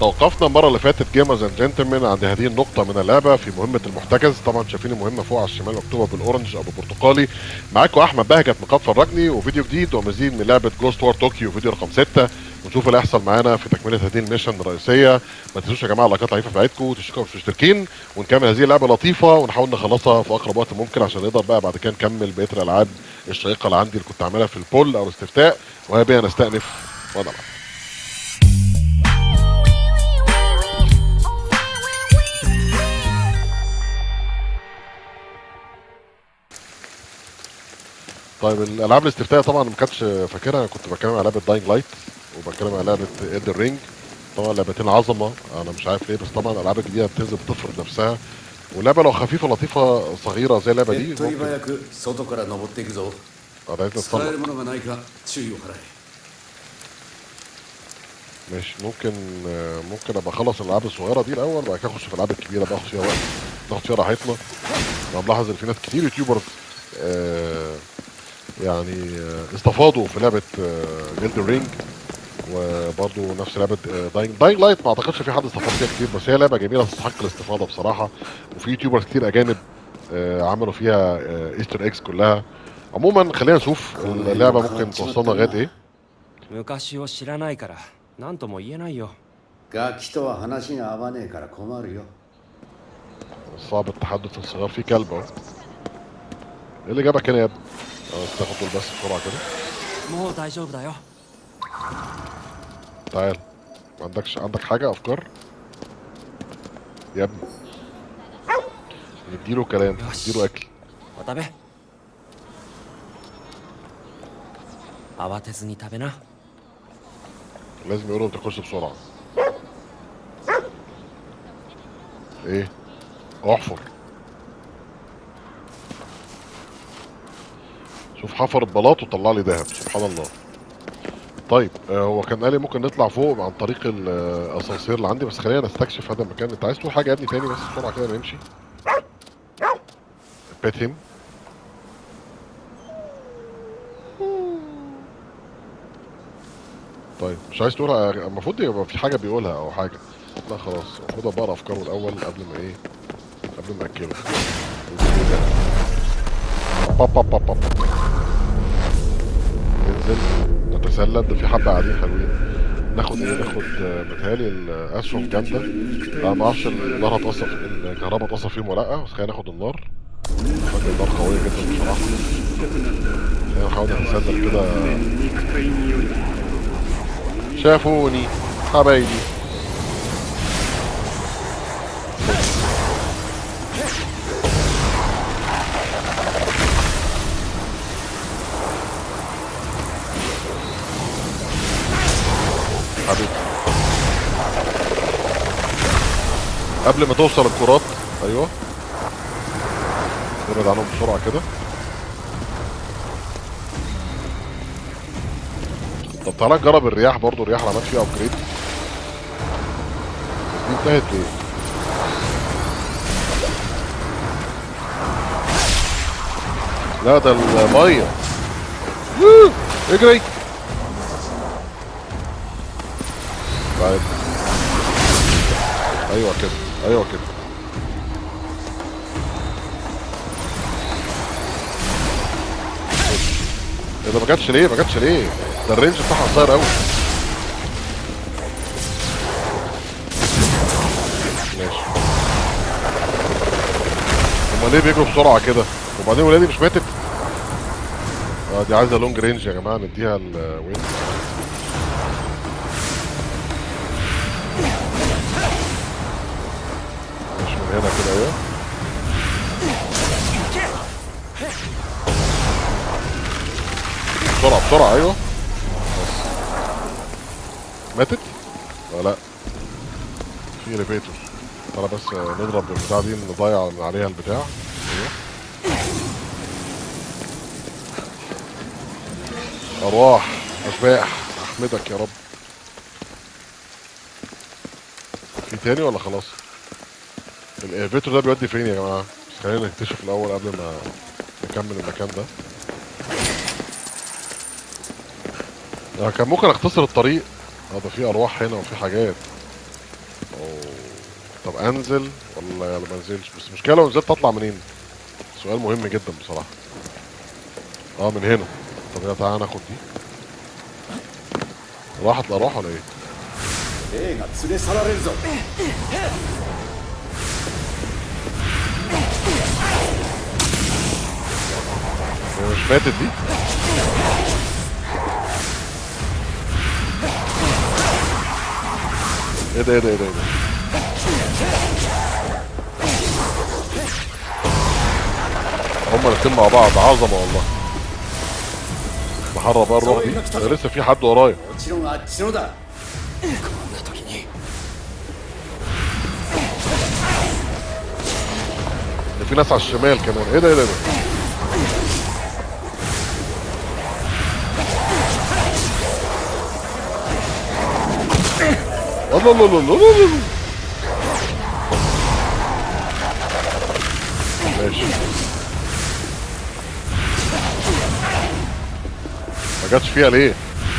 توقفنا المره اللي فاتت جيمرز اند جنتلمان عند هذه النقطه من اللعبه في مهمه المحتجز طبعا شايفين المهمه فوق على الشمال مكتوبه بالاورنج او بالبرتقالي معاكم احمد بهجت من قد فرجني وفيديو جديد ومزيد من لعبه جوست وار طوكيو فيديو رقم 6 ونشوف اللي هيحصل معانا في تكمله هذه الميشن الرئيسيه ما تنسوش يا جماعه اللايكات العنيفه بتاعتكم تشتركوا مش مشتركين ونكمل هذه اللعبه لطيفه ونحاول نخلصها في اقرب وقت ممكن عشان نقدر بقى بعد كده نكمل بقيه الالعاب الشيقه اللي عندي اللي كنت عاملها في البول او الاستفتاء وهي بيها نستأنف ونلعب طيب الالعاب الاستفتاء طبعا ما كانتش فاكرها كنت بتكلم على لعبه داينج لايت وبتكلم على لعبه ايدر رينج طبعا لعبتين عظمه انا مش عارف ليه بس طبعا الالعاب الجديده بتنزل بتفرض نفسها ولعبه لو خفيفه لطيفه صغيره زي اللعبه دي 手っ取り ممكن 早く外から登っていくぞ عايزين 使え نتصرف るものがないか注意を払え ماشي ممكن آه، ممكن ابقى اخلص الالعاب الصغيره دي الاول بعد كده اخش في الالعاب الكبيره بقى اخد فيها وقت ناخد فيها راحتنا انا ملاحظ ان في ناس كتير يوتيوبرز آه، يعني آه، استفاضوا في لعبه جلد رينج وبرضه نفس لعبه داينج داينج لايت ما اعتقدش في حد استفاد فيها كتير بس هي لعبه جميله تستحق الاستفاضه بصراحه وفي يوتيوبرز كتير اجانب آه، عملوا فيها ايستر اكس كلها عموما خلينا نشوف اللعبه ممكن توصلنا لغايه ايه 昔を知らないから何とも言えないよガキとは話が合わねえから困るよ صعب التحدث الصغير في كلب اهو ايه اللي جابك هنا يا ابني؟ اه بس تاخد دول بس بسرعه كده もう大丈夫だよ تعال ما عندكش عندك حاجه افكار يا ابني نديله كلام نديله اكل 渡部慌てずに食べな لازم يقولوا انت تخش بسرعه ايه احفر شوف حفر البلاط وطلع لي ذهب سبحان الله طيب آه هو كان قال لي ممكن نطلع فوق عن طريق الاسانسير اللي عندي بس خلينا نستكشف هذا المكان انت عايز تقول حاجه يا ابني تاني بس بسرعه كده نمشي بيت هيم طيب مش عايز تقولها المفروض يبقى في حاجه بيقولها او حاجه لا خلاص المفروض ابقى اقرا افكاره الاول قبل ما ايه قبل ما اكله باب باب باب باب ننزل نتسلل ده في حبه قاعدين حلوين ناخد ايه ناخد آه، متهيألي الاسهم جامده انا ما اعرفش النار هتأثر الكهرباء هتأثر فيهم ولا لا بس خلينا ناخد النار فاكر النار قويه جدا بصراحه خلينا نحاول نتسلل كده شافوني حبايبي حبيبي قبل ما توصل الكرات ايوه نبعد عنهم بسرعه كده طب تعالى نجرب الرياح برضو الرياح اللي عملت فيها ابجريد دي انتهت ليه؟ لا ده المية ووو، اجري طيب ايوه كده ايوه كده ايه ده ما جاتش ليه ما جاتش ليه ده الرينج بتاعها قصير قوي ماشي هما ليه بيجروا بسرعه كده وبعدين ولادي مش ماتت اه دي عايزه لونج رينج يا جماعه نديها الوين مش من هنا كده ايوه بسرعه بسرعه ايوه ماتت؟ ولا لا في اليفيتور تعالى بس نضرب البتاع دي نضيع من عليها البتاع ايوه ارواح اشباح احمدك يا رب في تاني ولا خلاص الاليفيتور ده بيودي فين يا جماعه بس خلينا نكتشف الاول قبل ما نكمل المكان ده ده كان ممكن اختصر الطريق اه ده في ارواح هنا وفي حاجات أوه. طب انزل ولا يلا ما انزلش بس المشكله لو نزلت اطلع منين سؤال مهم جدا بصراحه اه من هنا طب يلا تعالى ناخد دي راحت لا راح ولا ايه 霊が連れ去られるぞ هي مش ماتت دي ايه ده ايه ده ايه ده ايه ده هما الاتنين مع بعض عظمه والله بحرة بقى الروح دي ده لسه في حد ورايا もちろんあっちのだこんな時に ده في ناس على الشمال كمان ايه ده ايه ده, إيه ده؟ الله الله الله الله الله الله. ماشي ما جاتش فيها ليه؟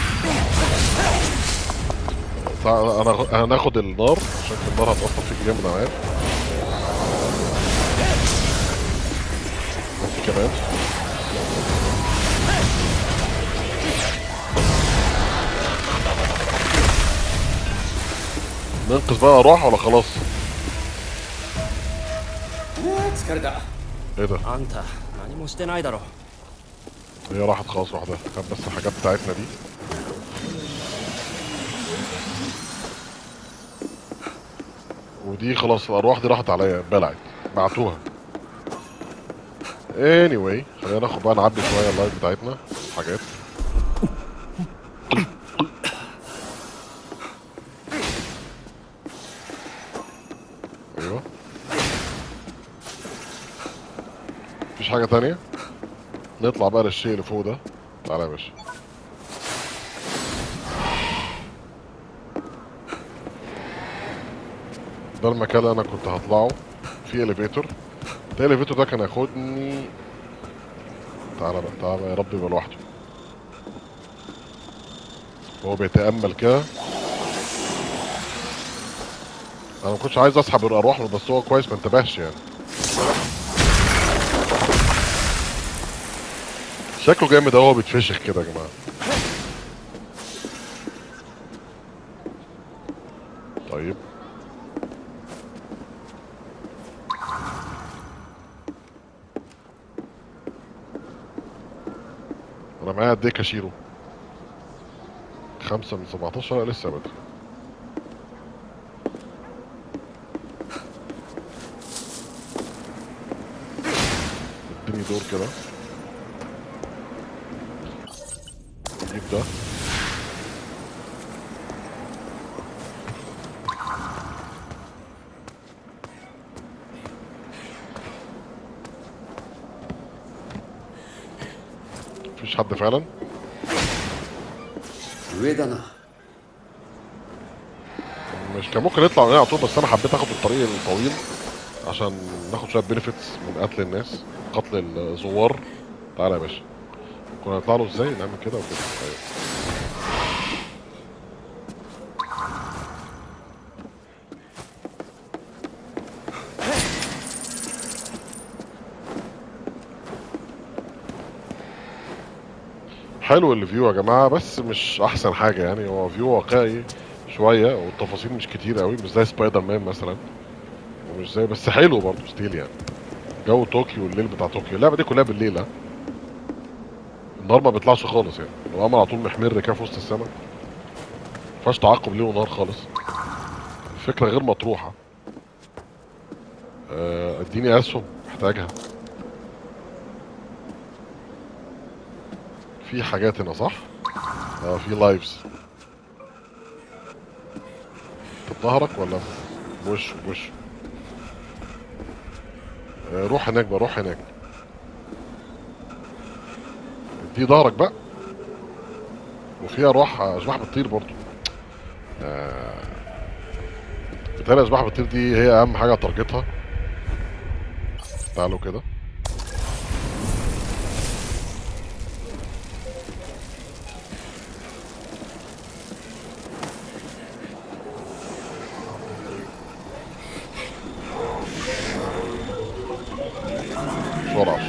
تعال انا هناخد النار عشان النار هتأثر فيك جامد انا عارف انت كمان ننقذ بقى اروح ولا خلاص؟ 疲れた ايه ده؟ あんた何もしてないだろ هي راحت خلاص واحدة خد بس الحاجات بتاعتنا دي ودي خلاص الأرواح دي راحت عليا بلعت بعتوها anyway خلينا ناخد بقى نعبي شوية اللايف بتاعتنا حاجات ايوه مفيش حاجة تانية نطلع بقى للشيء اللي فوق ده تعالى يا باشا ده المكان اللي انا كنت هطلعه في اليفيتور ده اليفيتور ده كان ياخدني تعالى بقى تعالى يا رب يبقى لوحده هو بيتأمل كده انا ما كنتش عايز اسحب الارواح بس هو كويس ما انتبهش يعني شكله جامد اهو بيتفشخ كده يا جماعه طيب انا معايا قد ايه كاشيرو خمسة من 17 لا لسه بدري اديني دور كده نجيب ده مفيش حد فعلا 上だな مش كان ممكن يطلع من هنا على طول بس انا حبيت اخد الطريق الطويل عشان ناخد شويه بينيفيتس من قتل الناس قتل الزوار تعالى يا باشا كنا نطلع له ازاي نعمل كده وكده طيب حلو الفيو يا جماعه بس مش احسن حاجه يعني هو فيو واقعي شويه والتفاصيل مش كتير قوي مش زي سبايدر مان مثلا ومش زي بس حلو برضه ستيل يعني جو طوكيو الليل بتاع طوكيو اللعبه دي كلها بالليل ها النهار ما بيطلعش خالص يعني القمر على طول محمر كده في وسط السماء مفيهاش تعاقب ليل ونهار خالص الفكره غير مطروحه آه، اديني اسهم محتاجها في حاجات هنا صح؟ اه في لايفز طب ظهرك ولا وش وش آه، روح هناك بقى روح هناك دي ظهرك بقى وفيها ارواح اشباح بتطير برضو آه، بتهيألي اشباح بتطير دي هي اهم حاجه تارجتها تعالوا كده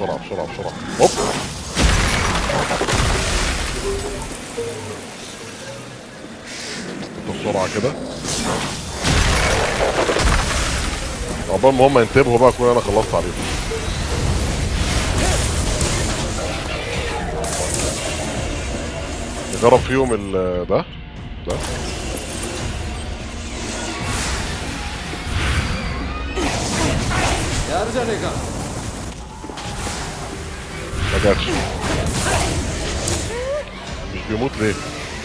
بسرعه بسرعه بسرعه هوب بسرعه كده عقبال ما هم ينتبهوا بقى كل انا خلصت عليهم نجرب فيهم ال ده ده やるじゃねえか ما جاتش مش بيموت ليه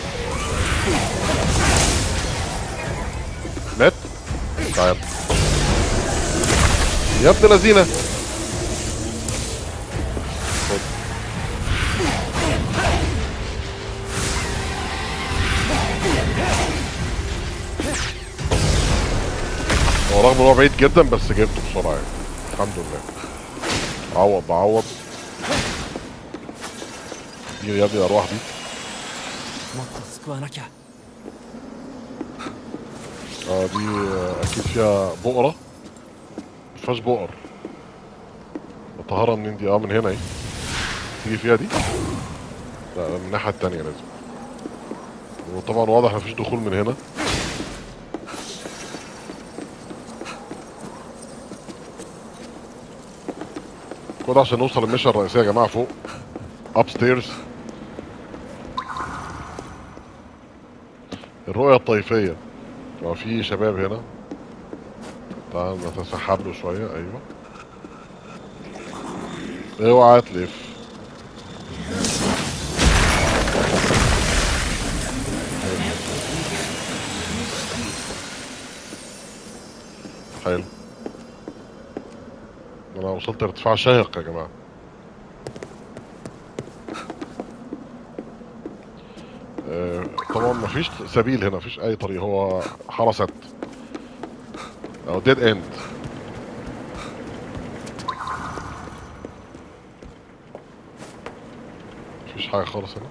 مات تعال يا ابن لذينه خد. هو رغم ان هو بعيد جدا بس جبته بسرعه يعني الحمد لله عوض بعوض دي يا ابني الارواح دي もっと救わなきゃ اه دي آه، اكيد فيها بقرة ما فيهاش بقر الطهارة منين دي اه من هنا اهي تيجي فيها دي لا من الناحية التانية لازم وطبعا واضح مفيش دخول من هنا كده عشان نوصل للميشن الرئيسية يا جماعة فوق upstairs الرؤية الطائفية اه في شباب هنا تعال نتسحب له شوية ايوه اوعى تلف حلو انا وصلت ارتفاع شاهق يا جماعة آه، طبعا مفيش سبيل هنا مفيش اي طريق هو حرست او ديد اند مفيش حاجه خالص هنا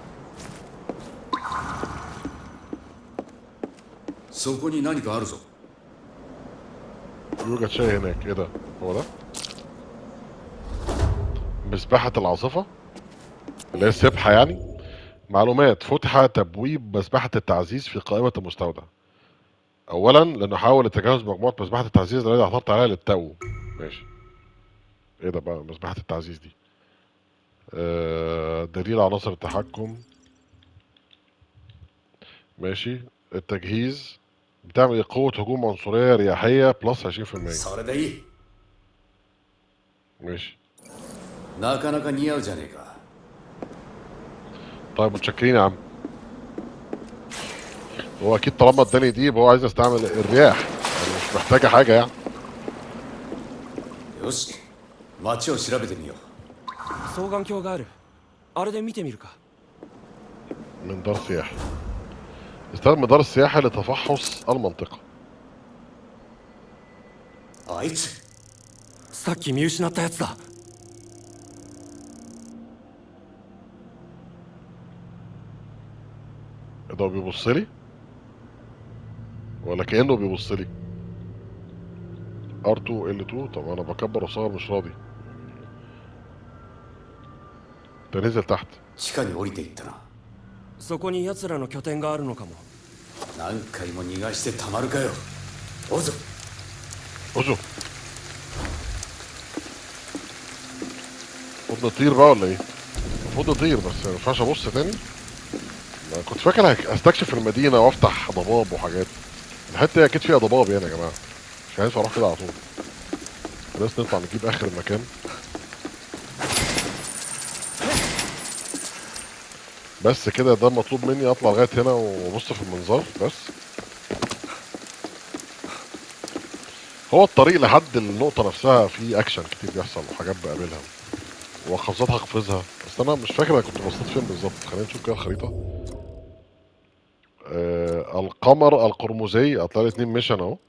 そこに何かあるぞ يوجد شيء هناك ايه ده هو ده مسبحة العاصفة اللي هي السبحة يعني معلومات فتح تبويب مسبحة التعزيز في قائمة المستودع أولا لنحاول تجاوز مجموعة مسبحة التعزيز التي عثرت عليها للتو ماشي ايه ده بقى مسبحة التعزيز دي آه دليل عناصر التحكم ماشي التجهيز بتعمل إيه؟ قوة هجوم عنصرية رياحية بلس 20% それでいい ماشي なかなか似合うじゃねえか طيب متشكرين يا عم هو اكيد طالما اداني دي يبقى هو عايز استعمل الرياح يعني مش محتاجه حاجه يعني よし街を調べてみよう双眼鏡があるあれで見てみるか من دار سياحي استخدم دار السياحي لتفحص المنطقه あいつさっき見失ったやつだ إيه ده هو بيبص لي ولا كانه بيبص لي R2 L2 طب انا بكبر وصغر مش راضي ده نزل تحت 地下に降りていったなそこに奴らの拠点があるのかも何回も逃がしてたまるかよおうぞ خشوا المفروض نطير بقى ولا ايه؟ المفروض نطير بس ما ينفعش ابص تاني انا كنت فاكر هك- استكشف المدينة وافتح ضباب وحاجات الحتة دي اكيد فيها ضباب يعني يا جماعة مش هينفع اروح كده على طول بس نطلع نجيب اخر المكان بس كده ده مطلوب مني اطلع لغاية هنا وابص في المنظار بس هو الطريق لحد النقطة نفسها فيه أكشن كتير بيحصل وحاجات بقابلها وقفزات هقفزها بس أنا مش فاكر أنا كنت بصيت فين بالظبط خلينا نشوف كده الخريطة آه القمر القرمزي هتلاقي لي اتنين ميشن أهو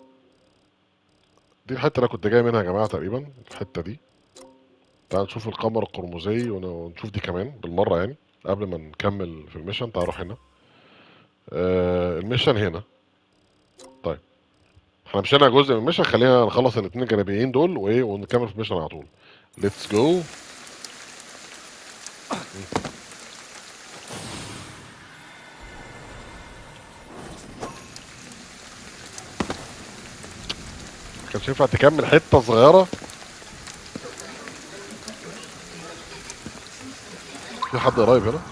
دي الحتة اللي أنا كنت جاي منها يا جماعة تقريبا الحتة دي تعال نشوف القمر القرمزي ون- ونشوف دي كمان بالمرة يعني قبل ما نكمل في الميشن تعال نروح هنا آه الميشن هنا طيب احنا مشينا جزء من الميشن خلينا نخلص الاثنين الجانبيين دول وايه ونكمل في الميشن على طول ليتس جو كانش ينفع تكمل حته صغيره في حد قريب هنا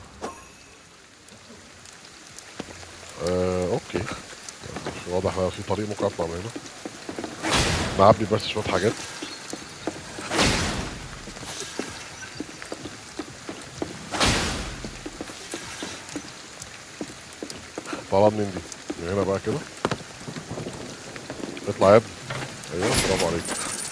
آه، اوكي مش واضح بقى في طريق ممكن اطلع من هنا نعبي بس شويه حاجات طلع منين دي من هنا بقى كده اطلع يا ابني ايوه برافو عليك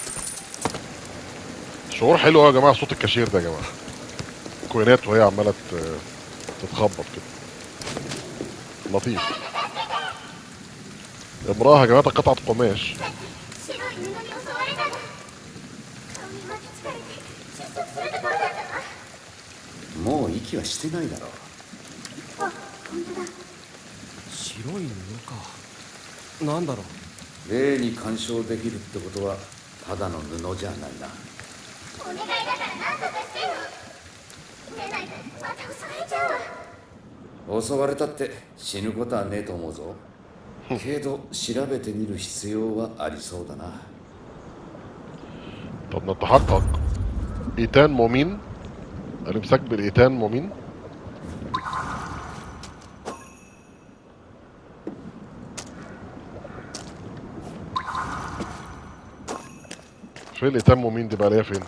شعور حلو قوي يا جماعه صوت الكاشير ده يا جماعه كوينات وهي عماله ت- تتخبط كده لطيف امرأة هجمات قطعة قماش 白い布に襲われたの顔に巻きつかれて窒息するところだったわもう息はしてないだろうあ本当だ白い布かなんだろう霊に干渉できるってことはただの布じゃないなお願いだから何とかしてよでないとまた襲われちゃうわ襲われたって死ぬことはねえと思うぞけど調べてみる必要はありそうだな طب نتحقق ايتان مومين الامساك بالايتان مومين فين الايتان مومين دي بقى ليها فين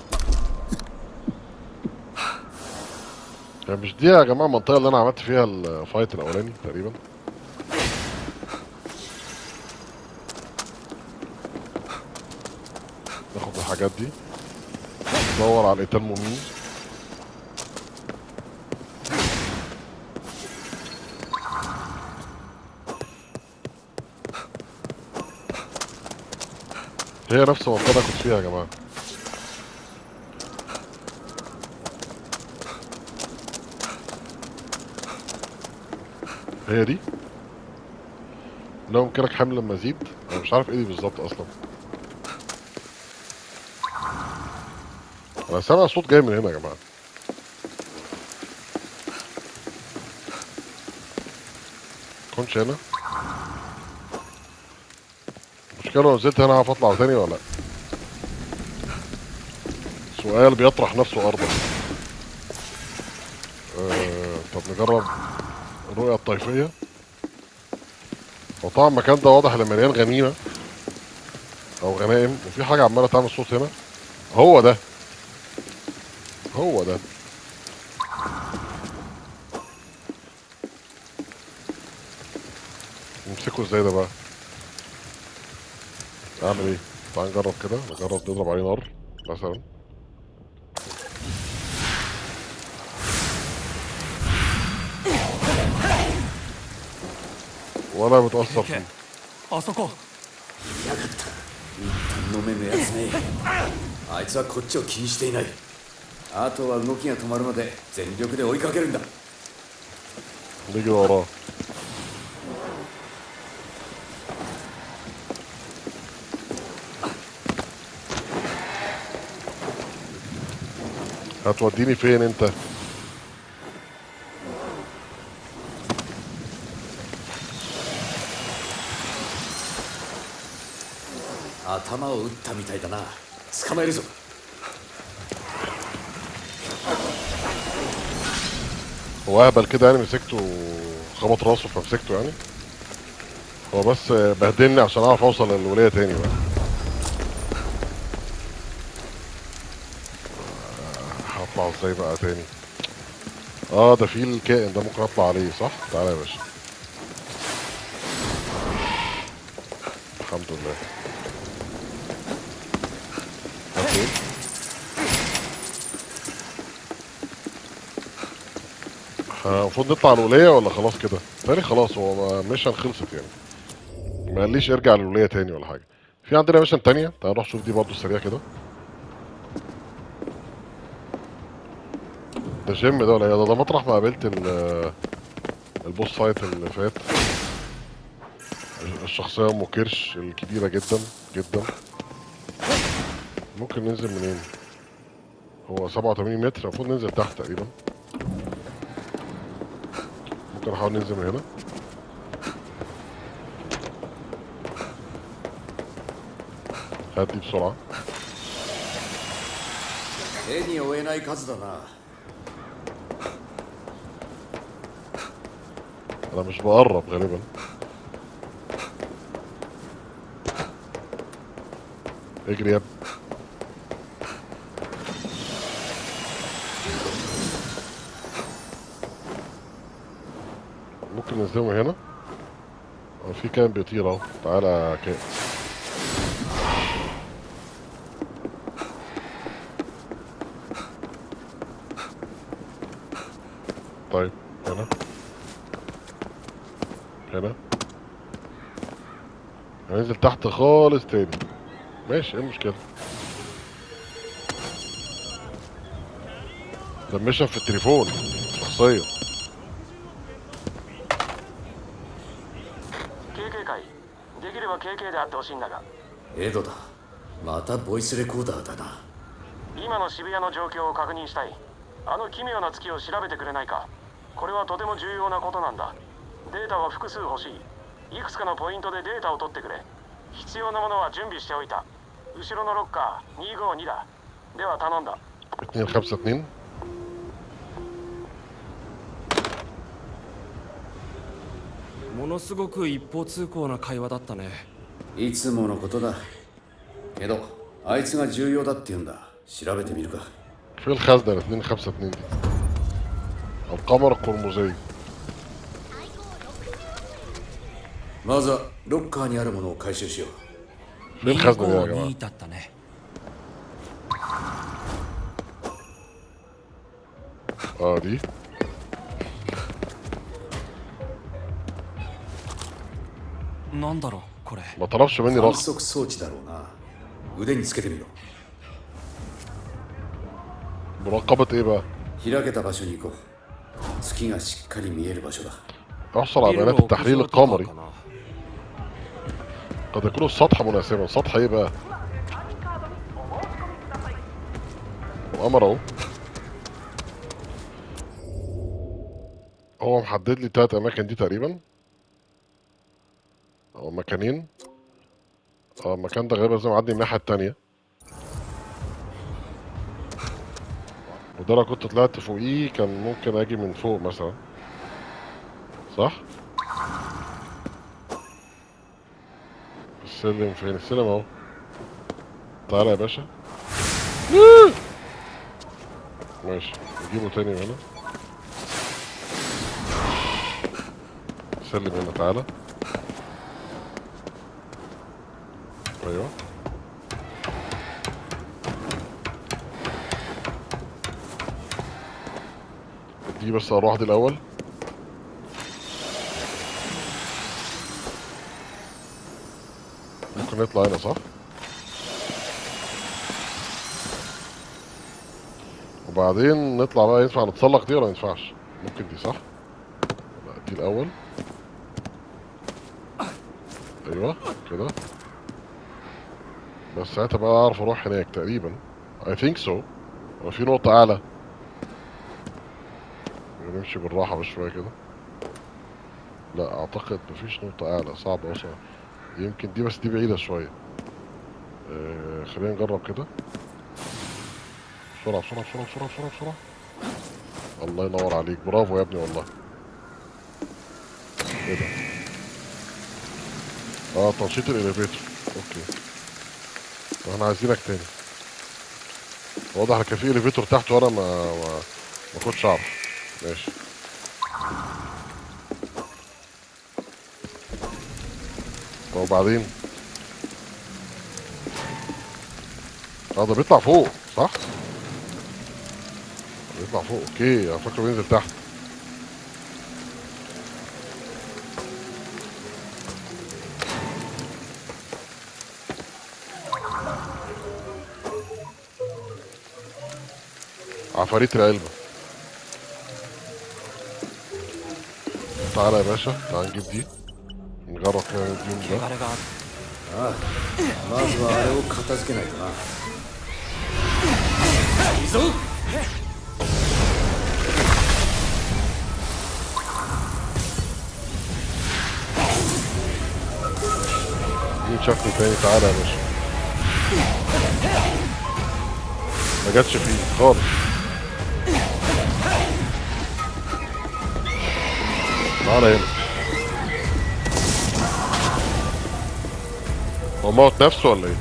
يعني مش دي يا جماعه المنطقه اللي انا عملت فيها الفايت الاولاني تقريبا ناخد الحاجات دي ندور على الايتام مومين هي نفس المنطقة اللي كنت فيها يا جماعة هي دي لو يمكنك حمل المزيد انا مش عارف ايه دي بالظبط اصلا انا سامع صوت جاي من هنا يا جماعه كنتش هنا المشكله لو نزلت هنا هعرف اطلع تاني ولا لا سؤال بيطرح نفسه ارضا آه طب نجرب الرؤية الطائفية وطبعا المكان ده واضح اللي مليان غنيمة أو غنائم وفي حاجة عمالة تعمل صوت هنا هو ده هو ده نمسكه ازاي ده بقى اعمل ايه تعال نجرب كده نجرب نضرب عليه نار مثلا ولا بتأثر فيه あそこ飲めぬやつねあいつはこっちを気にしていないあとは動きが止まるまで全力で追いかけるんだ نيجي وراه هتوديني فين انت 「頭を打ったみたいだな捕まえるぞ هو اهبل كده يعني مسكته خبط راسه فمسكته يعني هو بس بهدلني عشان اعرف اوصل للولايه تاني بقى آه، هطلع ازاي بقى تاني اه ده في الكائن ده ممكن اطلع عليه صح تعالى يا باشا الحمد لله اوكي ها، المفروض نطلع الولاية ولا خلاص كده؟ تاني خلاص هو ما- ميشن خلصت يعني ما قاليش ارجع للولاية تاني ولا حاجة في عندنا ميشن تانية تعال نروح نشوف دي برضه سريع كده ده جيم ده ولا ايه ده ده مطرح ما قابلت ال- البوس فايت اللي فات الشخصية ام كرش الكبيرة جدا جدا ممكن ننزل منين؟ هو 87 متر المفروض ننزل تحت تقريبا ممكن نحاول ننزل من هنا هدي بسرعة 手に負えない数だな انا مش بقرب غالبا اجري يا ابني ممكن ننزله من هنا اه في كائن بيطير اهو تعالى يا كائن طيب هنا هنا هننزل تحت خالص تاني ماشي ايه المشكلة ده ميشن في التليفون شخصيا 経験会できれば経験であってほしいんだがエドだまたボイスレコーダーだな今の渋谷の状況を確認したいあの奇妙な月を調べてくれないかこれはとても重要なことなんだデータは複数欲しいいくつかのポイントでデータを取ってくれ必要なものは準備しておいた後ろのロッカー252だでは頼んだ اتنين خمسة اتنين ものすごく一方通行な会話だったねいつものことだけどあいつが重要だって言うんだ調べてみるか في الخزنة الاتنين خمسة اتنين دي القمر القرمزية まずはロッカーにあるものを回収しよう في الخزنة دي يا جماعة だったね اه دي なんだろうこれ ما طلبش مني 観 رقم 測装置だろうな腕につけてみろ مراقبة ايه بقى؟ 開けた場所に行こう月がしっかり見える場所だ احصل على ビル بيانات の屋 التحليل 上とか القمري かな قد يكون السطح مناسبا سطح ايه بقى؟ القمر اهو هو محدد لي تلات اماكن دي تقريبا او مكانين اه المكان ده غالبا لازم اعدي الناحية التانية وده لو كنت طلعت فوقيه كان ممكن اجي من فوق مثلا صح؟ السلم فين السلم اهو تعالى يا باشا ماشي نجيبه تاني من هنا سلم هنا تعالى ايوه دي بس اروح دي الاول ممكن نطلع هنا صح وبعدين نطلع بقى ينفع نتسلق دي ولا ما ينفعش ممكن دي صح لا دي الاول ايوه كده بس ساعتها بقى اعرف اروح هناك تقريبا I think so هو في نقطة اعلى نمشي بالراحة بس شوية كده لا اعتقد مفيش نقطة اعلى صعب اوصل يمكن دي بس دي بعيدة شوية آه خلينا نجرب كده بسرعة بسرعة بسرعة بسرعة بسرعة بسرعة الله ينور عليك برافو يا ابني والله ايه ده اه تنشيط الاليفيتور اوكي طب احنا عايزينك تاني واضح ان كان في اليفيتور تحت وانا ما ما, ما كنتش اعرف ماشي طب وبعدين اه ده بيطلع فوق صح بيطلع فوق اوكي انا فاكره بينزل تحت عفاريت العلبة تعالى يا باشا تعال نجيب دي نجرب كده الديون ده あれがあるああまずはあれを片付けないとないいぞ مين شافني تاني تعالى يا باشا ما جاتش فيه خالص تعالى هنا هو موت نفسه ولا ايه؟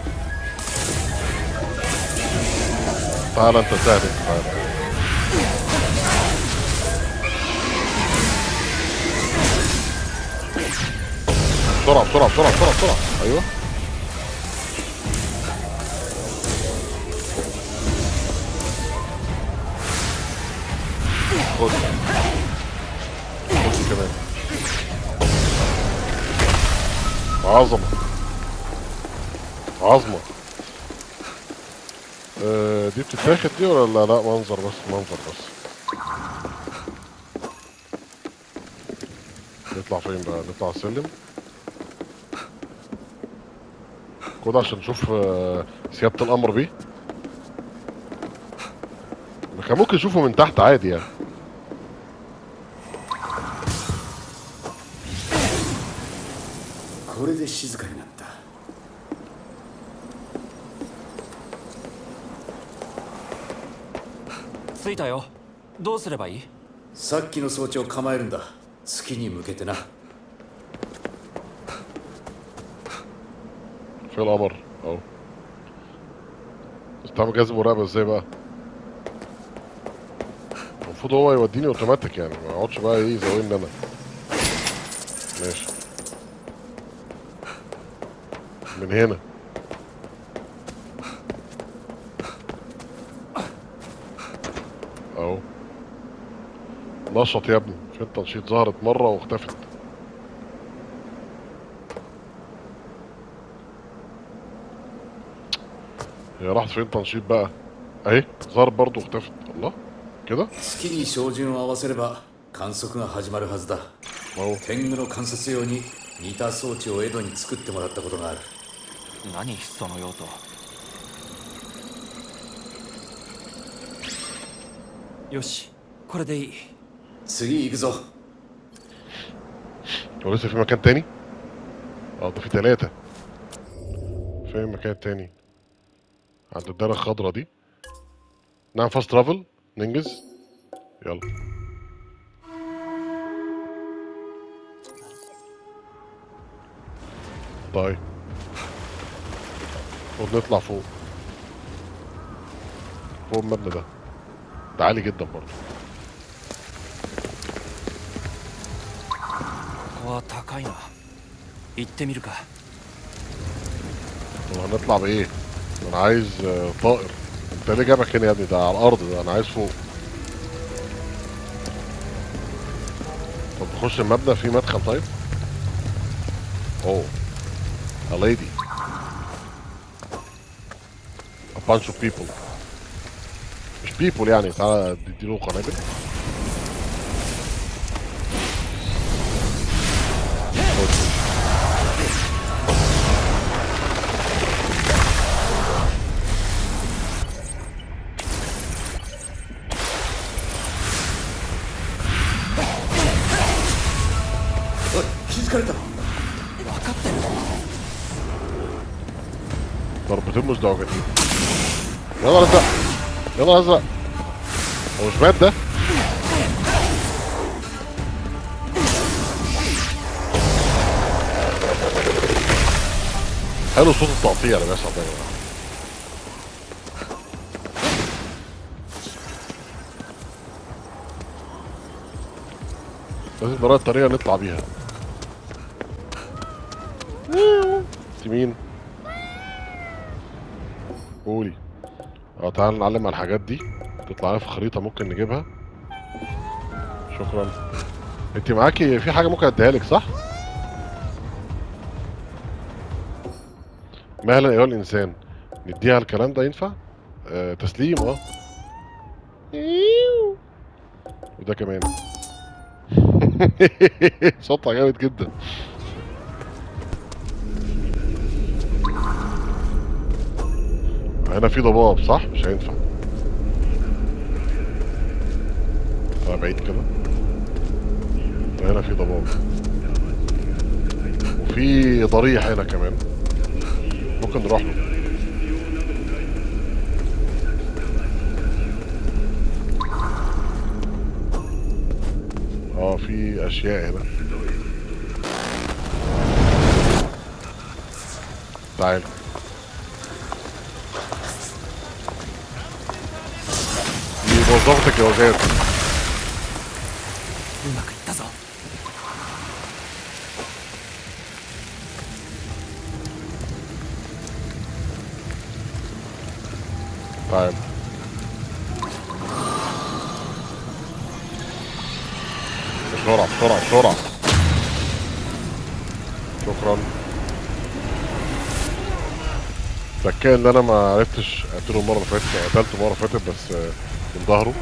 تعالى انت سهل انت تعالى بسرعة بسرعة بسرعة بسرعة بسرعة ايوه خد خد كمان عظمة عظمة آه دي بتتاخد دي ولا لا لا منظر بس منظر بس نطلع فين بقى نطلع على السلم خد عشان نشوف آه، سيادة القمر بيه ما كان ممكن نشوفه من تحت عادي يعني これで静かになった着いたよどうすればいいさっきの装置を構えるんだ月に向けてな في القمر اهو بس تعمل جهاز مراقبة ازاي بقى المفروض هو يوديني اوتوماتيك يعني ما يقعدش بقى ايه يزودني انا ماشي من هنا اهو نشط يا ابني في التنشيط ظهرت مرة واختفت هي راحت فين تنشيط بقى اهي ظهر برضه واختفت الله كده 月に照準を合わせれば観測が始まるはずだ اهو 天狗の観察用に似た装置を江戸に作ってもらったことがある何その用途よしこれでいい次行くぞ هو لسه في مكان تاني اه ده في تلاتة فين المكان التاني عند الدايرة الخضرا دي نعم فاست ترافل ننجز يلا طيب المفروض نطلع فوق فوق المبنى ده ده عالي جدا برضه ここは高いな行ってみるか طب هنطلع بايه؟ انا عايز آه، طائر انت ليه جابك هنا يا ابني ده على الارض ده انا عايز فوق طب نخش المبنى في مدخل طيب؟ اوه a lady a bunch of people مش people يعني تعالى اديله قنابل خد. おい気づかれた分かってる ضربتين مزدوجتين يا نهار ازرق يا نهار ازرق هو مش مات ده حلو صوت التقطيع اللي بيحصل ده يا جماعه لازم نلاقي الطريقه نطلع بيها انت مين؟ قولي اه تعال نعلم على الحاجات دي تطلع لنا في خريطة ممكن نجيبها شكرا انت معاكي في حاجة ممكن اديها لك صح؟ مهلا ايها الانسان نديها الكلام ده ينفع؟ آه تسليم اه وده كمان صوتها جامد جدا هنا في ضباب صح؟ مش هينفع بعيد كده وهنا في ضباب وفي ضريح هنا كمان ممكن نروح له اه في اشياء هنا تعال دي موظفة الجوازات うまくいったぞ تعال بسرعة بسرعة بسرعة شكرا بكى ان انا ما عرفتش اقتله المرة اللي فاتت يعني قتلته المرة اللي فاتت بس آه، من ظهره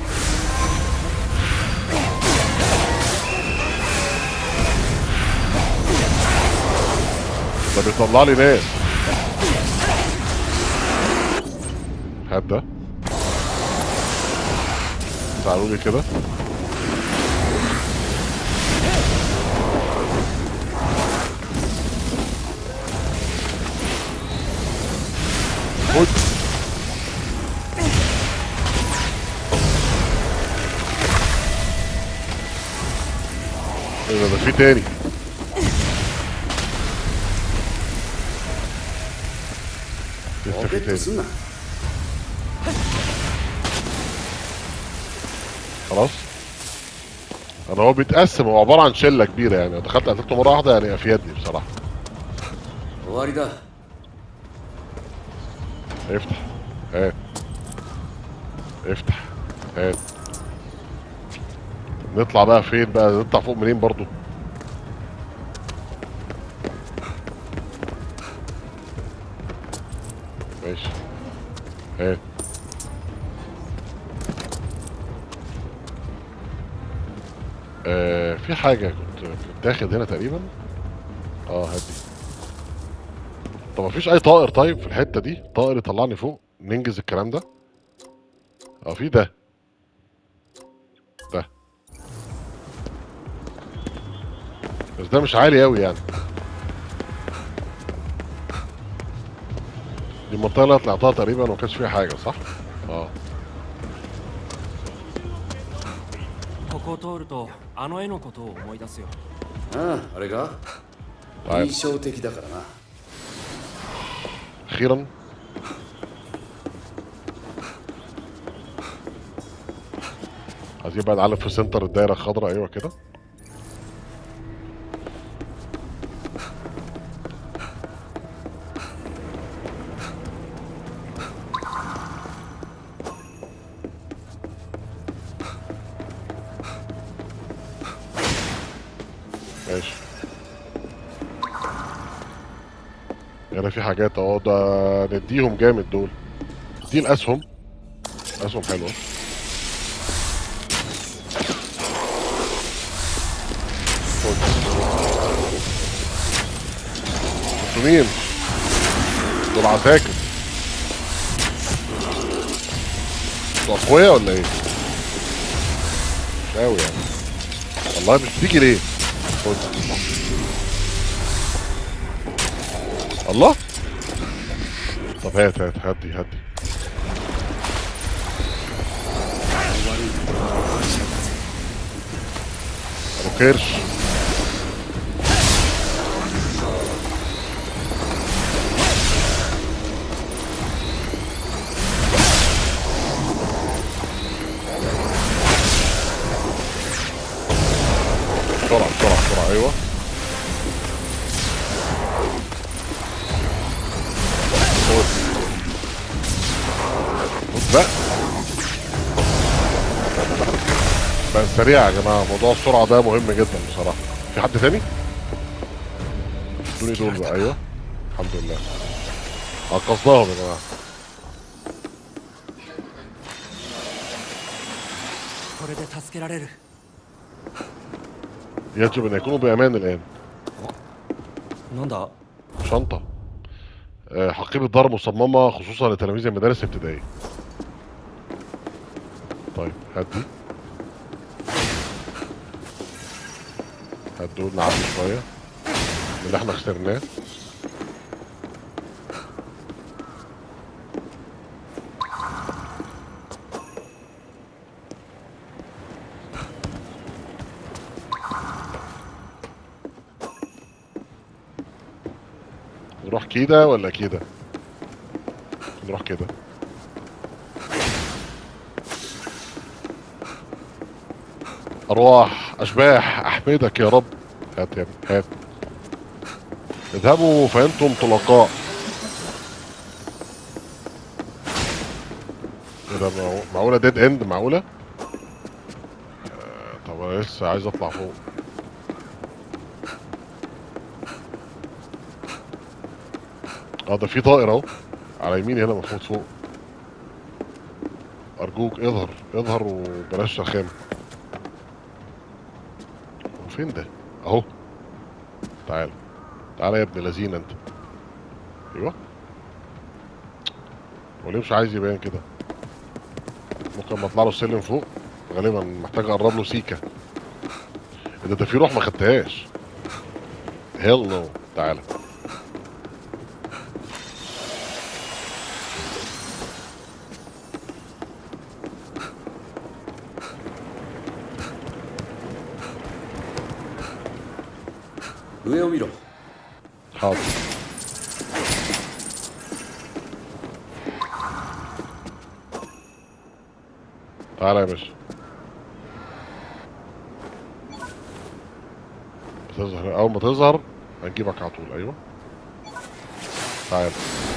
ده بيطلع لي ناس هات ده تعالوا لي كده خد ايه ده ده في تاني لسه ポケ في ット تاني すんな خلاص انا هو بيتقسم هو عباره عن شله كبيره يعني لو دخلت قتلته مره واحده يعني افيدني بصراحه 終わりだ افتح هات افتح هات نطلع بقى فين بقى نطلع فوق منين برضو ماشي هات آه في حاجة كنت كنت داخل هنا تقريبا اه هات دي طب مفيش اي طائر طيب في الحته دي طائر يطلعني فوق ننجز الكلام ده اه في ده ده بس ده مش عالي قوي يعني دي المنطقه اللي أنا طلعتها تقريبا وما كانش فيها حاجه صح اه ここを通るとあの絵のことを思い出すよあああれか طيب 印象的だからな اخيرا عايزين بقى نعلم في سنتر الدايره الخضراء ايوه كده ماشي هنا في حاجات اهو ده نديهم جامد دول دي الاسهم اسهم حلوه خد. انتوا مين؟ دول عساكر انتوا اقوياء ولا ايه؟ مش قوي يعني والله مش بتيجي ليه؟ خد الله طب هات هات هدي هدي ابو كرش بسرعة بسرعة بسرعة ايوه خد خد بقى بقى سريع يا جماعة موضوع السرعة ده مهم جدا بصراحة في حد تاني؟ ادوني دول بقى ايوه الحمد لله انقذناهم يا جماعة これで助けられる يجب ان يكونوا بامان الان なんだ شنطة آه، حقيبة دار مصممة خصوصا لتلاميذ المدارس الابتدائية طيب هات دي هدول نعدي شويه من اللي احنا خسرناه نروح كده ولا كده نروح كده أرواح أشباح أحمدك يا رب هات يا ابني هات اذهبوا فأنتم طلقاء ايه ده معقو- معقولة ديد اند معقولة؟ آه، طب انا لسه عايز اطلع فوق اه ده في طائر اهو على يميني هنا المفروض فوق ارجوك اظهر اظهر وبلاش رخامه هو فين ده اهو تعال تعال يا ابن لذين انت ايوه هو ليه مش عايز يبان كده ممكن ما اطلع له السلم فوق غالبا محتاج اقرب له سيكه إيه ده ده في روح ما خدتهاش هيل نو تعالى 上を見ろ حاضر تعالى يا باشا بتظهر اول ما تظهر هنجيبك على طول ايوه تعال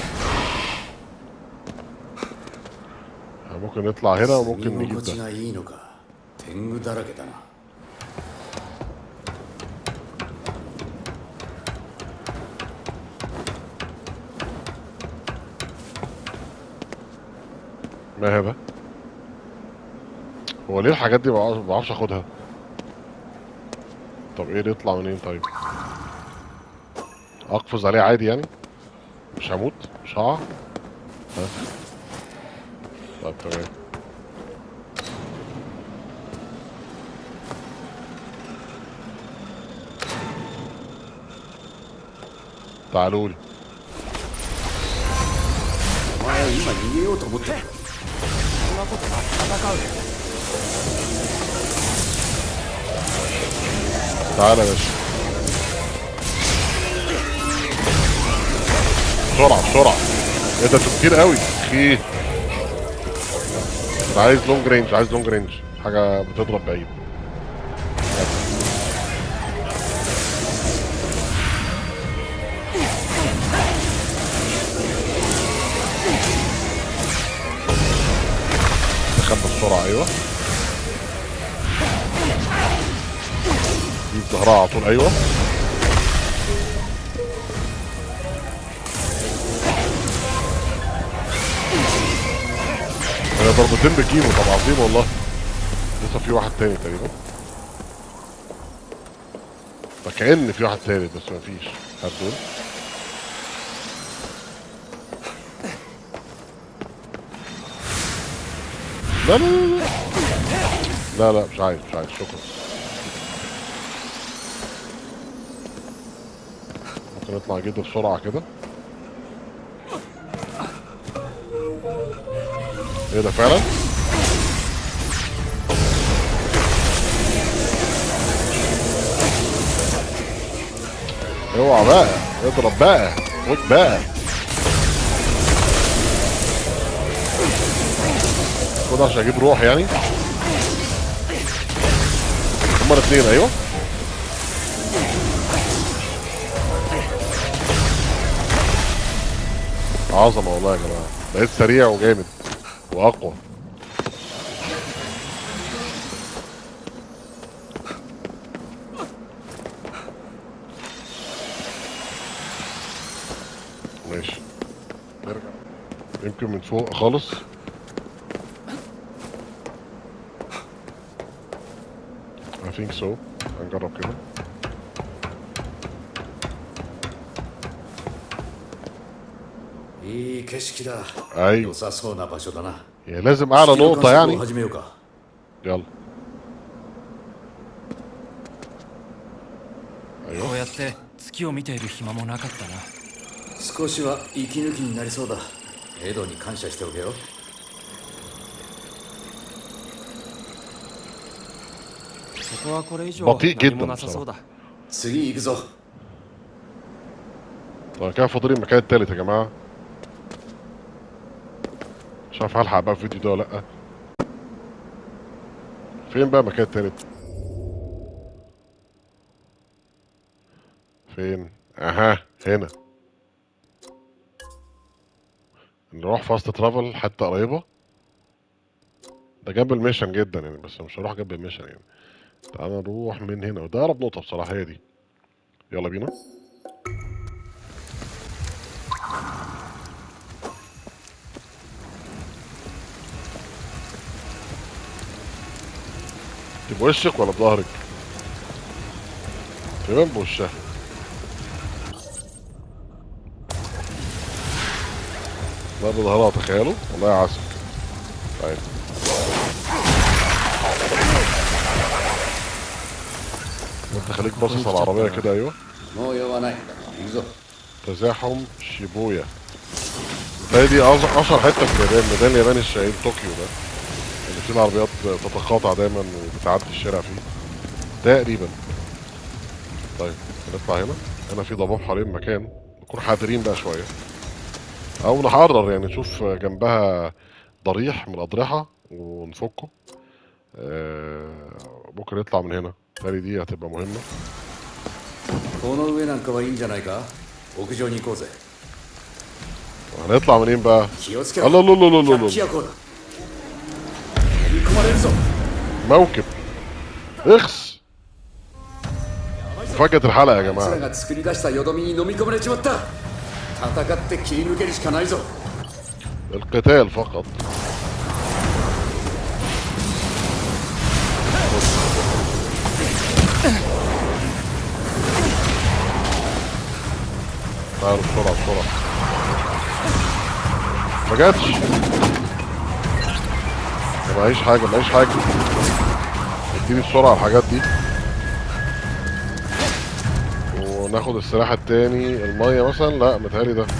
ممكن نطلع هنا 住 وممكن み نجيب 心地 ده がいいのか天狗だらけだな ما هذا هو ليه الحاجات دي ما بعرفش اخدها طب ايه نطلع منين طيب اقفز عليه عادي يعني مش هموت مش هقع ها طب تمام تعالوا لي お前は今逃げようと思ったのかそんなことない戦うで تعالى يا باشا بسرعة بسرعة ايه ده انتوا كتير قوي اخي انا عايز لونج رينج عايز لونج رينج حاجة بتضرب بعيد تخبى بسرعة ايوه دي ظهرها على طول ايوه هي ضربتين بكيمو طب عظيم والله لسه في واحد تاني تقريبا فكأن في واحد تالت بس مفيش هات دول لا لا لا لا لا لا مش عايز مش عايز شكرا ممكن نطلع جدا بسرعة كده ايه ده فعلا؟ اوعى بقى اضرب بقى خد بقى خد عشان اجيب روح يعني هما الاثنين ايوه عظمة والله يا جماعة بقيت سريع وجامد وأقوى ماشي نرجع يمكن من فوق خالص I think so هنجرب كده いい景色だ أيوة 良さそうな場所だな هي لازم أعلى 地球 نقطة 観測を يعني 始めようか يلا やって月を見ている暇もなかったな少しは息抜きになりそうだエドに感謝しておけよここはこれ以上 بطيء 何 جدا もなさそうだ次行くぞ طيب كده فاضلين المكان التالت يا جماعة مش عارف هلحق بقى الفيديو ده ولا لأ فين بقى المكان التالت فين اها هنا نروح فاست ترافل حتة قريبة ده جنب الميشن جدا يعني بس مش هروح جنب الميشن يعني تعالى نروح من هنا وده أقرب نقطة بصراحة هي دي يلا بينا دي بوشك ولا بظهرك؟ تمام بوشها لا بظهرها تخيلوا والله يا عسل طيب انت خليك باصص على العربية كده ايوه もう酔わない行くぞ تزاحم شيبويا هي دي أز- اشهر حته في اليابان ميدان اليابان الشهير طوكيو ده اللي فيه العربيات تتقاطع دايما وبتعدي الشارع فيه تقريبا طيب هنطلع هنا هنا في ضباب حوالين المكان نكون حذرين بقى شويه او نحرر يعني نشوف جنبها ضريح من الاضرحه ونفكه آه ممكن نطلع من هنا تاني دي هتبقى مهمه この上なんかはいいんじゃないか屋上に行こうぜ هنطلع منين بقى 気をつけろ الله الله الله الله 百鬼 الله 夜行だ飲み込まれるぞ موكب اخس فجت الحلقه يا 奴ら جماعه が作り出したよどみに飲み込まれちまった戦って切り抜けるしかないぞ القتال فقط تعالوا بسرعة بسرعة ما جاتش ما معيش حاجة معيش حاجة اديني بسرعة الحاجات دي وناخد السلاح التاني المية مثلا لا متهيألي ده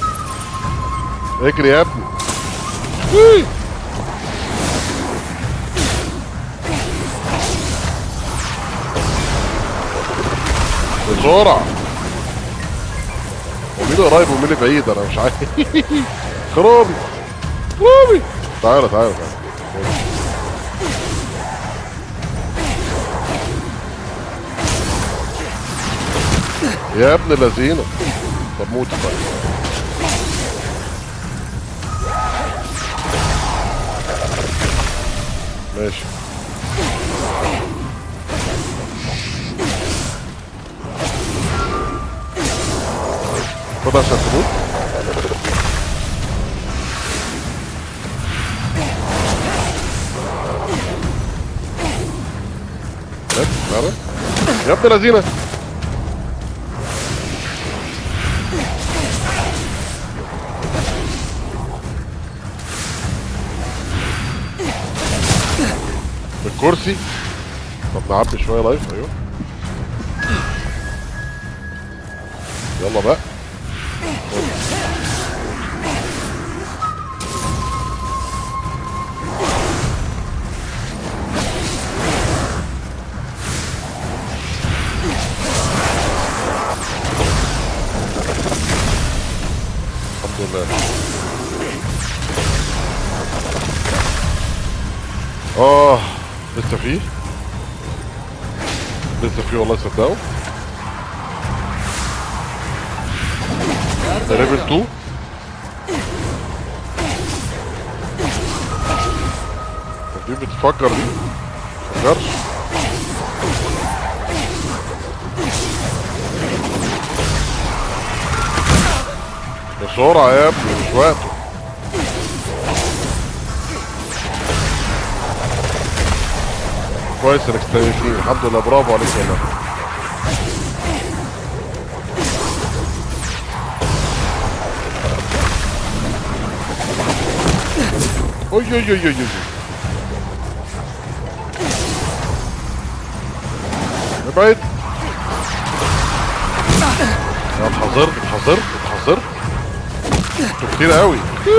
اجري يا ابني إيه. بسرعة ومين اللي قريب ومين اللي بعيد انا مش عارف خرابي خرابي تعالى تعالى تعالى يا ابن اللذينة طب موتي طيب ماشي خد عشان تموت بس تعالى يا ابن اللذينة بالكرسي طب نعبي شويه لايف ايوه يلا بقى الحمد لله اه لسه فيه لسه فيه والله صدقوا ده ليفل 2 طب دي بتفجر دي متفجرش بسرعة يا ابني مش وقته كويس انك استنيتني الحمد لله برافو عليك والله اوي اوي اوي اوي اوي ابعد اتحذرت اتحذرت اتحذرت انتوا كتير قوي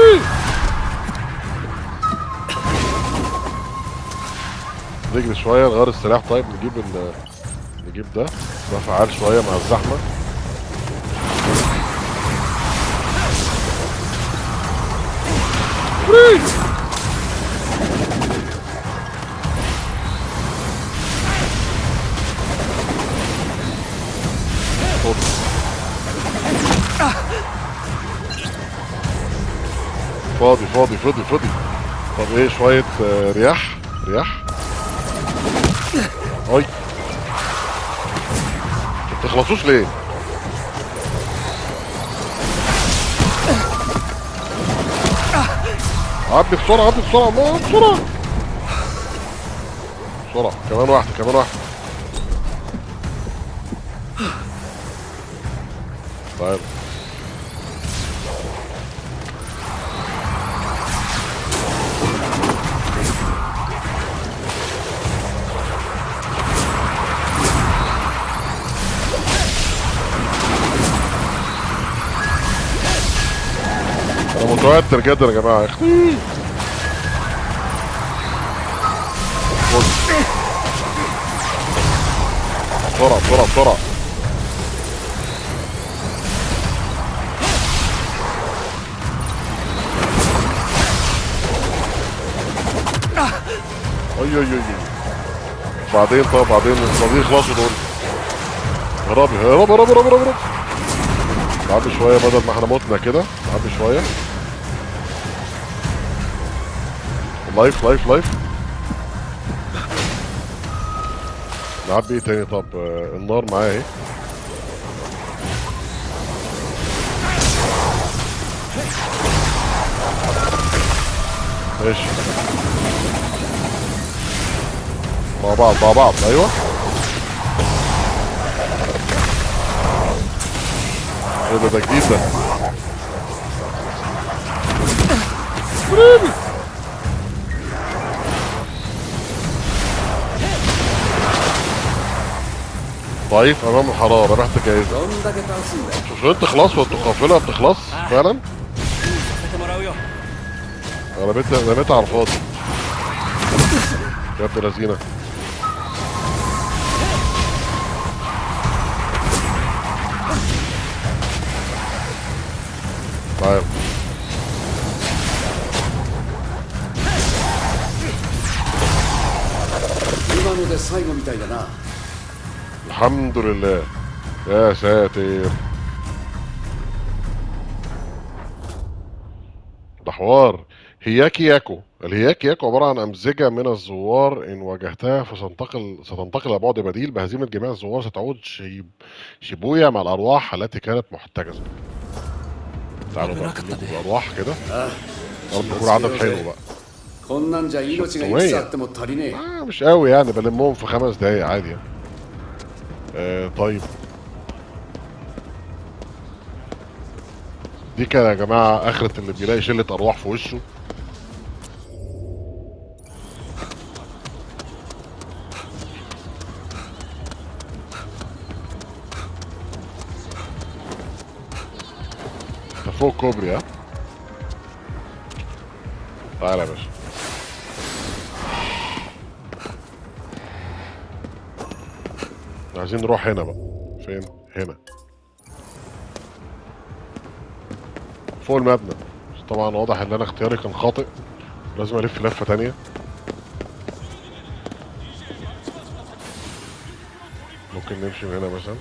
نجري شويه نغير السلاح طيب نجيب ال نجيب ده ده فعال شويه مع الزحمه فري! خد. فاضي فاضي فاضي فاضي طب ايه شوية آه، رياح رياح اي ما بتخلصوش ليه؟ عدي بسرعة عدي بسرعة ما بسرعة بسرعة كمان واحدة كمان واحدة طيب انا متوتر جدا يا جماعه اختي بص. بسرعه بسرعه بسرعه اي اي اي أي. بعدين طب بعدين بعدين يخلصوا دول هربي هرب هرب هرب هرب هرب نعبي شوية بدل ما احنا متنا كده نعبي شوية لايف لايف لايف نعبي ايه تاني طب آه، النار معايا اهي ماشي مع بعض مع بعض ايوه ايه ده ده جديد ده بريبي. ضعيف امام الحراره رحت جايزه どんだけ倒すんだよ مش انت خلاص وانتوا قافله بتخلص فعلا させてもらうよ انا رميت رميتها على الفاضي يا ابن لذينه طيب 今ので最後みたいだな الحمد لله يا ساتر ده حوار هياكي ياكو الهياكي ياكو عبارة عن أمزجة من الزوار إن واجهتها فستنتقل ستنتقل إلى بعد بديل بهزيمة جميع الزوار ستعود شيب شيبويا مع الأرواح التي كانت محتجزة تعالوا بقى 危なかったね كلكم بالأرواح كده あ يا رب يكون عدد حلو بقى こんなんじゃ命がいくつあっても足りねえ آه مش قوي يعني بلمهم في خمس دقايق عادي يعني. آه طيب دي كده يا جماعة آخرة اللي بيلاقي شلة أرواح في وشه ده فوق كوبري ها تعالى يا باشا عايزين نروح هنا بقى فين هنا فوق المبنى بس طبعا واضح ان انا اختياري كان خاطئ لازم الف لفه تانية ممكن نمشي من هنا مثلا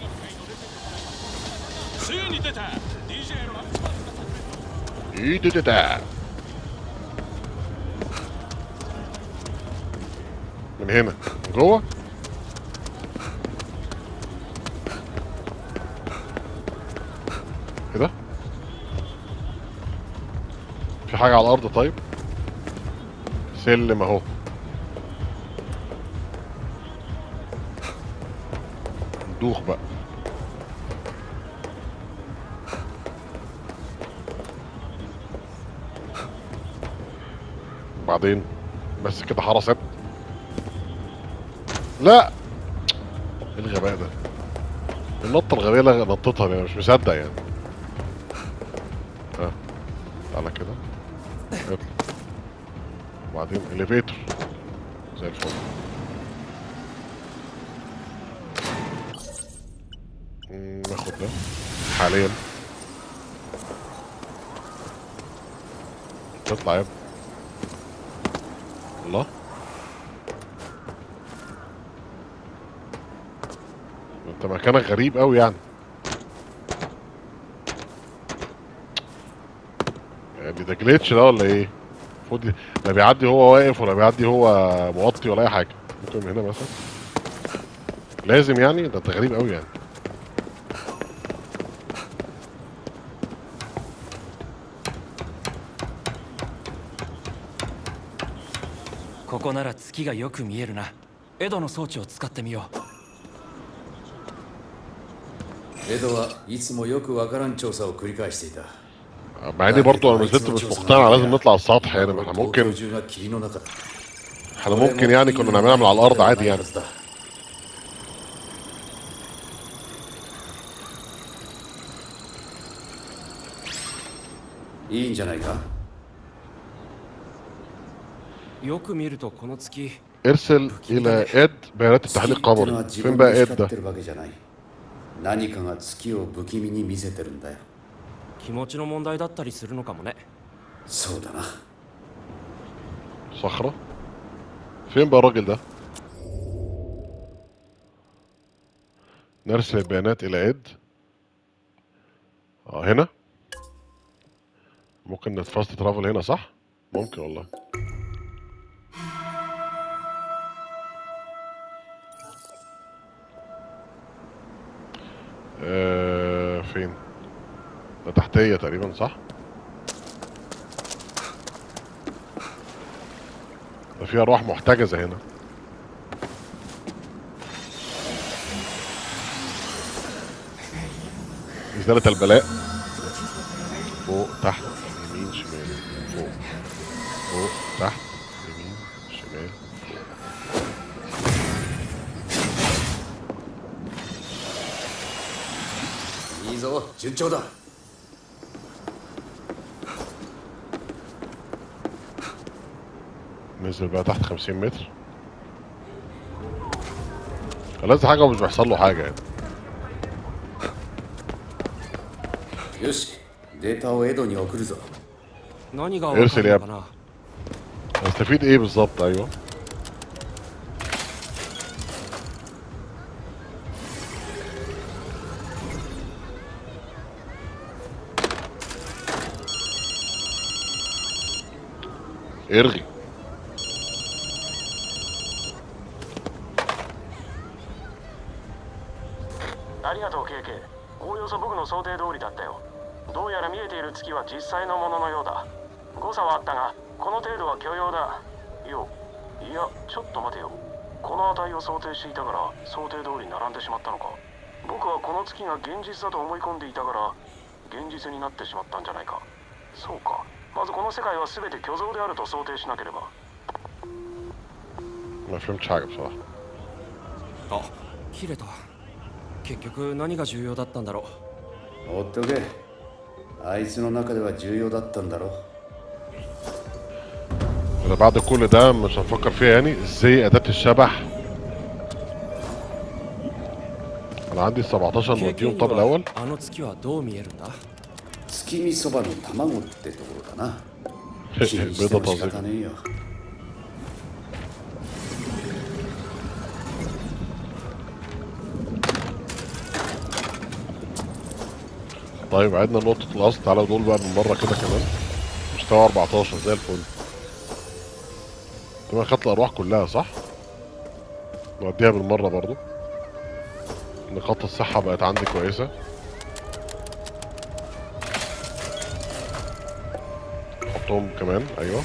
ついに出た DJ の ايه ده ده ده من هنا من جوه كده في حاجة على الأرض طيب سلم أهو ندوخ بقى بعدين بس كده حرست لا إيه الغباء ده النطه الغبيه اللي نطتها دي انا مش مصدق يعني ها تعالى كده اطلع وبعدين اليفيتور زي الفل مم، ناخد ده حاليا تطلع يا ابني الله انت مكانك غريب قوي يعني يعني ده جليتش ده ولا ايه؟ المفروض ي- لا بيعدي هو واقف ولا بيعدي هو موطي ولا اي حاجه ممكن من هنا مثلا لازم يعني ده انت غريب قوي يعني ここなら月がよく見えるなエドの装置を使ってみようエドはいつもよくわからん調査を繰り返していた مع اني برضه انا نزلت مش مقتنع لازم نطلع السطح يعني ما احنا 東 ممكن 京中が霧の中だ احنا ممكن يعني كنا نعملها من على الارض عادي يعني いいんじゃないかよく見るとこの月 ارسل الى اد بيانات التحليل 月ってのは القمري 自 فين 分 بقى で اد 光っ ده てるわけじゃない何かが月を不気味に見せてるんだよ気持ちの問題だったりするのかもねそうだな صخرة فين بقى الراجل ده نرسل البيانات الى اد اه هنا ممكن نتفاست ترافل هنا صح ممكن والله آه فين ده تحتية تقريبا صح ده في ارواح محتجزة هنا إزالة البلاء فوق تحت يمين شمال فوق فوق تحت يمين شمال فوق いいぞ順調だ نزل بقى تحت 50 متر لازم حاجة ومش بيحصل له حاجة يعني よしデータをエドに送るぞ何が分かるのかな هستفيد ايه بالظبط ايوه ارغي ありがとう KK おおよそ僕の想定通りだったよどうやら見えている月は実際のもののようだ誤差はあったがこの程度は許容だよいやちょっと待てよこの値を想定していたから想定通り並んでしまったのか僕はこの月が現実だと思い込んでいたから現実になってしまったんじゃないかそうかまずこの世界は全て虚像であると想定しなければ ما فهمتش حاجة بصراحة あ切れた結局何が重要だったんだろ放っておけあいつの中では重要だったんだろ انا بعد كل ده مش هنفكر فيها يعني ازاي اداة الشبح انا عندي 17 う نوديهم KK طب に الاول はあの月はどう見えるんだ月見そばの卵ってところだな気にして بيضة も仕方 طازجة ねえよ طيب عدنا نقطة الأصل تعالى دول بقى من بره كده كمان مستوى 14 زي الفل كمان خدت الأرواح كلها صح؟ نوديها بالمرة برضو نقاط الصحة بقت عندي كويسة حطهم كمان أيوه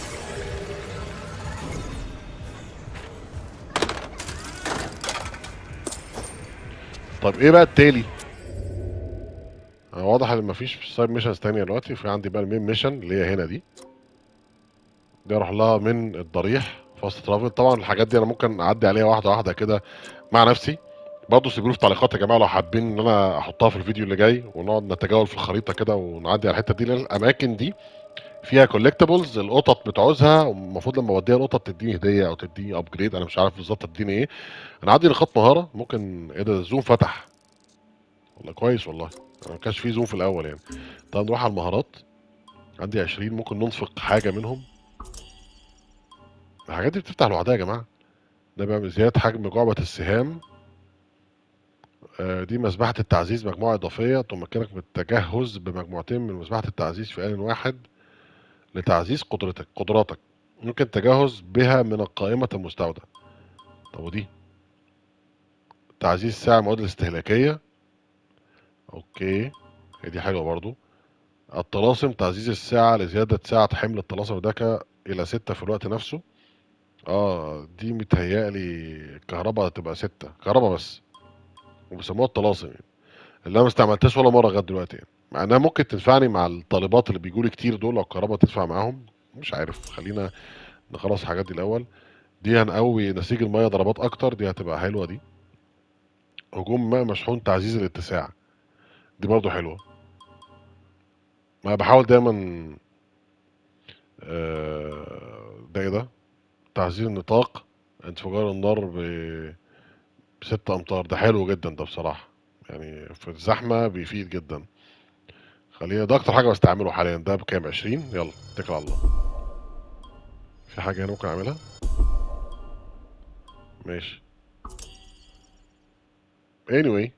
طب ايه بقى التالي؟ أنا واضح ان مفيش سايد ميشنز تانية دلوقتي في عندي بقى المين ميشن اللي هي هنا دي دي اروح لها من الضريح فاست ترافل طبعا الحاجات دي انا ممكن اعدي عليها واحده واحده كده مع نفسي برضه سيبوا لي في التعليقات يا جماعه لو حابين ان انا احطها في الفيديو اللي جاي ونقعد نتجول في الخريطه كده ونعدي على الحته دي لان الاماكن دي فيها كولكتبلز القطط بتعوزها والمفروض لما اوديها القطط تديني هديه او تديني ابجريد انا مش عارف بالظبط تديني ايه انا عندي نقاط مهاره ممكن ايه ده الزوم فتح والله كويس والله انا ما كانش فيه زوم في الاول يعني طب نروح على المهارات عندي 20 ممكن ننفق حاجه منهم الحاجات دي بتفتح لوحدها يا جماعه ده بيعمل زياده حجم جعبه السهام آه، دي مسبحة التعزيز مجموعة إضافية تمكنك من التجهز بمجموعتين من مسبحة التعزيز في آن واحد لتعزيز قدرتك قدراتك ممكن التجهز بها من القائمة المستودع طب ودي تعزيز سعر المواد الاستهلاكية اوكي هي دي حلوة برضو الطلاسم تعزيز السعة لزيادة سعة حمل الطلاسم الدكة إلى ستة في الوقت نفسه اه دي متهيألي الكهرباء هتبقى ستة كهرباء بس وبيسموها الطلاسم يعني اللي انا ما استعملتهاش ولا مره لغايه دلوقتي يعني مع انها ممكن تنفعني مع الطالبات اللي بيجوا لي كتير دول لو الكهرباء تدفع معاهم مش عارف خلينا نخلص الحاجات دي الاول دي هنقوي نسيج الميه ضربات اكتر دي هتبقى حلوه دي هجوم ماء مشحون تعزيز الاتساع دي برضو حلوه ما بحاول دايما آه، ده ايه ده تعزيز النطاق انفجار النار ب بستة امتار ده حلو جدا ده بصراحة يعني في الزحمة بيفيد جدا خلينا ده اكتر حاجة بستعمله حاليا ده بكام عشرين يلا اتكل على الله في حاجة هنا ممكن اعملها ماشي anyway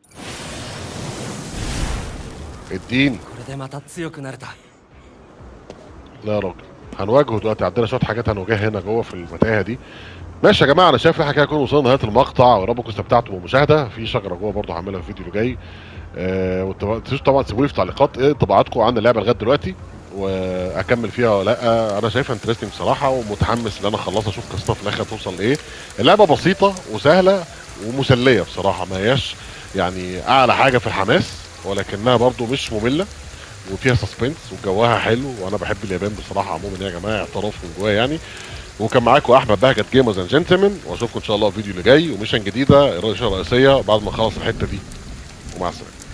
اديني これでまた強くなれた لا يا راجل هنواجهه دلوقتي عندنا شويه حاجات هنواجهها هنا جوه في المتاهه دي ماشي يا جماعه انا شايف احنا كده نكون وصلنا لنهايه المقطع ويا رب تكونوا استمتعتوا بالمشاهده في شجره جوه برضه هعملها في الفيديو اللي جاي آه وما تنسوش طبعا تسيبوا لي في التعليقات ايه انطباعاتكم عن اللعبه لغايه دلوقتي واكمل فيها ولا لا انا شايفها انترستنج بصراحه ومتحمس ان انا اخلصها اشوف قصتها في الاخر توصل لايه اللعبه بسيطه وسهله ومسليه بصراحه ما هياش يعني اعلى حاجه في الحماس ولكنها برضو مش ممله وفيها سسبنس وجوها حلو وانا بحب اليابان بصراحه عموما يا جماعه اعتراف من جوايا يعني وكان معاكم احمد بهجت جيمرز اند جنتلمان واشوفكم ان شاء الله في الفيديو اللي جاي وميشن جديده الرئيسيه بعد ما اخلص الحته دي ومع السلامه